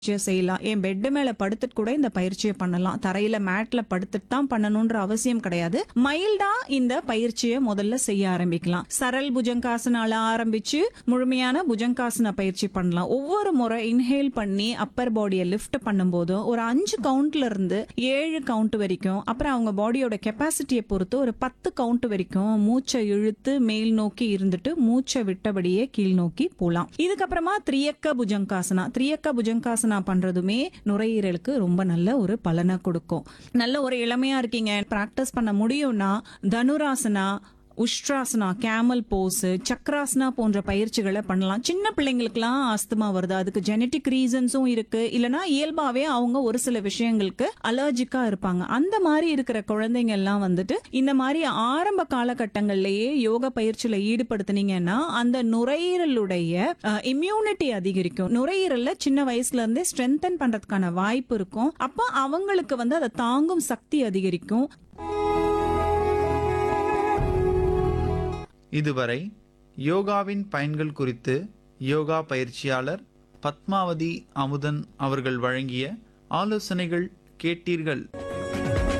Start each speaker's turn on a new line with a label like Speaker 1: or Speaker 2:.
Speaker 1: பயிற்சியை செய்யலாம் என் பெட் மேல படுத்துட்டு கூட இந்த பயிற்சியை பண்ணலாம் தரையில மேட்ல படுத்துட்டு தான் பண்ணணும்ன்ற அவசியம் கிடையாது மைல்டா இந்த பயிற்சியை முதல்ல செய்ய ஆரம்பிக்கலாம் சரல் புஜங்காசனால ஆரம்பிச்சு முழுமையான புஜங்காசன பயிற்சி பண்ணலாம் ஒவ்வொரு முறை இன்ஹேல் பண்ணி அப்பர் பாடியை லிஃப்ட் பண்ணும்போதும் ஒரு அஞ்சு கவுண்ட்ல இருந்து ஏழு கவுண்ட் வரைக்கும் அப்புறம் அவங்க பாடியோட கெப்பாசிட்டியை பொறுத்து ஒரு பத்து கவுண்ட் வரைக்கும் மூச்சை இழுத்து மேல் நோக்கி இருந்துட்டு மூச்சை விட்டபடியே கீழ் நோக்கி போலாம் இதுக்கப்புறமா திரியக்க புஜங்காசனா திரியக்க புஜங்காசனா பண்றதுமே நுரையீரலுக்கு ரொம்ப நல்ல ஒரு பலனை கொடுக்கும் நல்ல ஒரு இளமையா இருக்கீங்க பிராக்டிஸ் பண்ண முடியும்னா தனுராசனா உஷ்ட்ராசனா கேமல் போஸ் சக்ராசனா போன்ற பயிற்சிகளை பண்ணலாம் சின்ன பிள்ளைங்களுக்குலாம் ஆஸ்துமா வருது அதுக்கு ஜெனட்டிக் ரீசன்ஸும் இருக்கு இல்லனா இயல்பாவே அவங்க ஒரு சில விஷயங்களுக்கு அலர்ஜிக்கா இருப்பாங்க அந்த மாதிரி இருக்கிற குழந்தைங்க எல்லாம் வந்துட்டு இந்த மாதிரி ஆரம்ப காலகட்டங்கள்லயே யோகா பயிற்சியில ஈடுபடுத்துனீங்கன்னா அந்த நுரையீரலுடைய இம்யூனிட்டி அதிகரிக்கும் நுரையீரல்ல சின்ன வயசுல இருந்தே ஸ்ட்ரென்தன் பண்றதுக்கான வாய்ப்பு இருக்கும் அப்ப அவங்களுக்கு வந்து அதை தாங்கும் சக்தி அதிகரிக்கும்
Speaker 2: இதுவரை யோகாவின் பயன்கள் குறித்து யோகா பயிற்சியாளர் பத்மாவதி அமுதன் அவர்கள் வழங்கிய ஆலோசனைகள் கேட்டீர்கள்